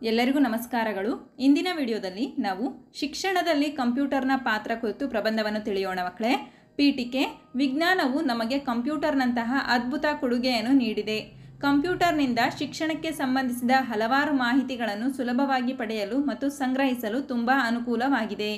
ಎಲ್ಲರಿಗೂ ನಮಸ್ಕಾರಗಳು ಇಂದಿನ ವಿಡಿಯೋದಲ್ಲಿ ನಾವು ಶಿಕ್ಷಣದಲ್ಲಿ ಕಂಪ್ಯೂಟರ್ನ ಪಾತ್ರ ಕುರಿತು ಪ್ರಬಂಧವನ್ನು ತಿಳಿಯೋಣ ಮಕ್ಕಳೇ ಪೀಠಿಕೆ ವಿಜ್ಞಾನವು ನಮಗೆ ಕಂಪ್ಯೂಟರ್ನಂತಹ ಅದ್ಭುತ ಕೊಡುಗೆಯನ್ನು ನೀಡಿದೆ ಕಂಪ್ಯೂಟರ್ನಿಂದ ಶಿಕ್ಷಣಕ್ಕೆ ಸಂಬಂಧಿಸಿದ ಹಲವಾರು ಮಾಹಿತಿಗಳನ್ನು ಸುಲಭವಾಗಿ ಪಡೆಯಲು ಮತ್ತು ಸಂಗ್ರಹಿಸಲು ತುಂಬ ಅನುಕೂಲವಾಗಿದೆ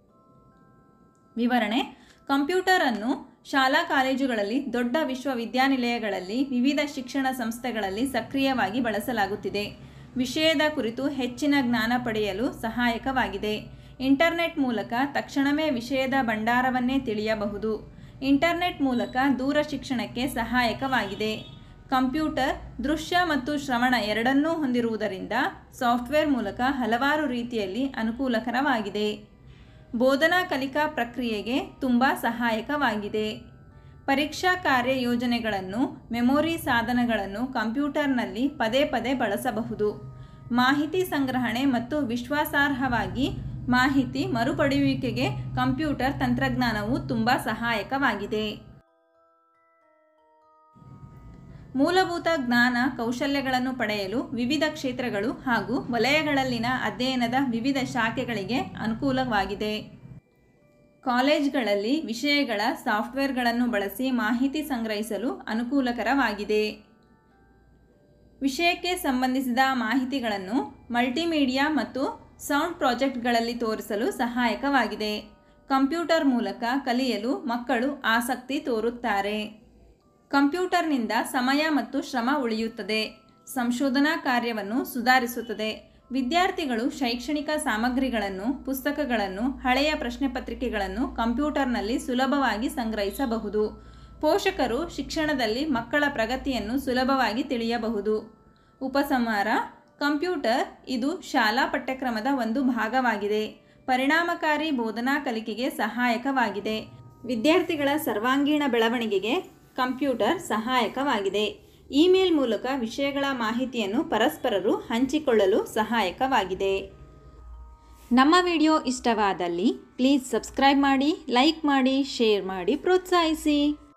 ವಿವರಣೆ ಕಂಪ್ಯೂಟರ್ ಅನ್ನು ಶಾಲಾ ಕಾಲೇಜುಗಳಲ್ಲಿ ದೊಡ್ಡ ವಿಶ್ವವಿದ್ಯಾನಿಲಯಗಳಲ್ಲಿ ವಿವಿಧ ಶಿಕ್ಷಣ ಸಂಸ್ಥೆಗಳಲ್ಲಿ ಸಕ್ರಿಯವಾಗಿ ಬಳಸಲಾಗುತ್ತಿದೆ ವಿಷಯದ ಕುರಿತು ಹೆಚ್ಚಿನ ಜ್ಞಾನ ಪಡೆಯಲು ಸಹಾಯಕವಾಗಿದೆ ಇಂಟರ್ನೆಟ್ ಮೂಲಕ ತಕ್ಷಣವೇ ವಿಷಯದ ಭಂಡಾರವನ್ನೇ ತಿಳಿಯಬಹುದು ಇಂಟರ್ನೆಟ್ ಮೂಲಕ ದೂರ ಶಿಕ್ಷಣಕ್ಕೆ ಸಹಾಯಕವಾಗಿದೆ ಕಂಪ್ಯೂಟರ್ ದೃಶ್ಯ ಮತ್ತು ಶ್ರವಣ ಎರಡನ್ನೂ ಹೊಂದಿರುವುದರಿಂದ ಸಾಫ್ಟ್ವೇರ್ ಮೂಲಕ ಹಲವಾರು ರೀತಿಯಲ್ಲಿ ಅನುಕೂಲಕರವಾಗಿದೆ ಬೋಧನಾ ಕಲಿಕಾ ಪ್ರಕ್ರಿಯೆಗೆ ತುಂಬ ಸಹಾಯಕವಾಗಿದೆ ಪರೀಕ್ಷಾ ಕಾರ್ಯ ಯೋಜನೆಗಳನ್ನು ಮೆಮೊರಿ ಸಾಧನಗಳನ್ನು ಕಂಪ್ಯೂಟರ್ನಲ್ಲಿ ಪದೇ ಪದೇ ಬಳಸಬಹುದು ಮಾಹಿತಿ ಸಂಗ್ರಹಣೆ ಮತ್ತು ವಿಶ್ವಾಸಾರ್ಹವಾಗಿ ಮಾಹಿತಿ ಮರುಪಡೆಯುವಿಕೆಗೆ ಕಂಪ್ಯೂಟರ್ ತಂತ್ರಜ್ಞಾನವು ತುಂಬ ಸಹಾಯಕವಾಗಿದೆ ಮೂಲಭೂತ ಜ್ಞಾನ ಕೌಶಲ್ಯಗಳನ್ನು ಪಡೆಯಲು ವಿವಿಧ ಕ್ಷೇತ್ರಗಳು ಹಾಗೂ ವಲಯಗಳಲ್ಲಿನ ಅಧ್ಯಯನದ ವಿವಿಧ ಶಾಖೆಗಳಿಗೆ ಅನುಕೂಲವಾಗಿದೆ ಕಾಲೇಜ್ಗಳಲ್ಲಿ ವಿಷಯಗಳ ಸಾಫ್ಟ್ವೇರ್ಗಳನ್ನು ಬಳಸಿ ಮಾಹಿತಿ ಸಂಗ್ರಹಿಸಲು ಅನುಕೂಲಕರವಾಗಿದೆ ವಿಷಯಕ್ಕೆ ಸಂಬಂಧಿಸಿದ ಮಾಹಿತಿಗಳನ್ನು ಮಲ್ಟಿಮೀಡಿಯಾ ಮತ್ತು ಸೌಂಡ್ ಪ್ರಾಜೆಕ್ಟ್ಗಳಲ್ಲಿ ತೋರಿಸಲು ಸಹಾಯಕವಾಗಿದೆ ಕಂಪ್ಯೂಟರ್ ಮೂಲಕ ಕಲಿಯಲು ಮಕ್ಕಳು ಆಸಕ್ತಿ ತೋರುತ್ತಾರೆ ಕಂಪ್ಯೂಟರ್ನಿಂದ ಸಮಯ ಮತ್ತು ಶ್ರಮ ಉಳಿಯುತ್ತದೆ ಸಂಶೋಧನಾ ಕಾರ್ಯವನ್ನು ಸುಧಾರಿಸುತ್ತದೆ ವಿದ್ಯಾರ್ಥಿಗಳು ಶೈಕ್ಷಣಿಕ ಸಾಮಗ್ರಿಗಳನ್ನು ಪುಸ್ತಕಗಳನ್ನು ಹಳೆಯ ಪ್ರಶ್ನೆ ಪತ್ರಿಕೆಗಳನ್ನು ಕಂಪ್ಯೂಟರ್ನಲ್ಲಿ ಸುಲಭವಾಗಿ ಸಂಗ್ರಹಿಸಬಹುದು ಪೋಷಕರು ಶಿಕ್ಷಣದಲ್ಲಿ ಮಕ್ಕಳ ಪ್ರಗತಿಯನ್ನು ಸುಲಭವಾಗಿ ತಿಳಿಯಬಹುದು ಉಪಸಂಹಾರ ಕಂಪ್ಯೂಟರ್ ಇದು ಶಾಲಾ ಪಠ್ಯಕ್ರಮದ ಒಂದು ಭಾಗವಾಗಿದೆ ಪರಿಣಾಮಕಾರಿ ಬೋಧನಾ ಕಲಿಕೆಗೆ ಸಹಾಯಕವಾಗಿದೆ ವಿದ್ಯಾರ್ಥಿಗಳ ಸರ್ವಾಂಗೀಣ ಬೆಳವಣಿಗೆಗೆ ಕಂಪ್ಯೂಟರ್ ಸಹಾಯಕವಾಗಿದೆ ಇಮೇಲ್ ಮೂಲಕ ವಿಷಯಗಳ ಮಾಹಿತಿಯನ್ನು ಪರಸ್ಪರರು ಹಂಚಿಕೊಳ್ಳಲು ಸಹಾಯಕವಾಗಿದೆ ನಮ್ಮ ವಿಡಿಯೋ ಇಷ್ಟವಾದಲ್ಲಿ ಪ್ಲೀಸ್ ಸಬ್ಸ್ಕ್ರೈಬ್ ಮಾಡಿ ಲೈಕ್ ಮಾಡಿ ಶೇರ್ ಮಾಡಿ ಪ್ರೋತ್ಸಾಹಿಸಿ